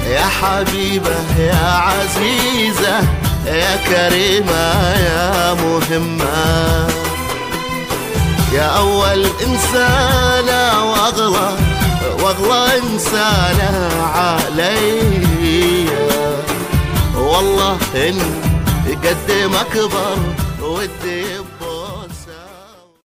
يا حبيبة يا عزيزة يا كريمة يا مهمة يا أول إنسانة وأغلى وأغلى إنسانة علي والله إن قد ما أكبر ودي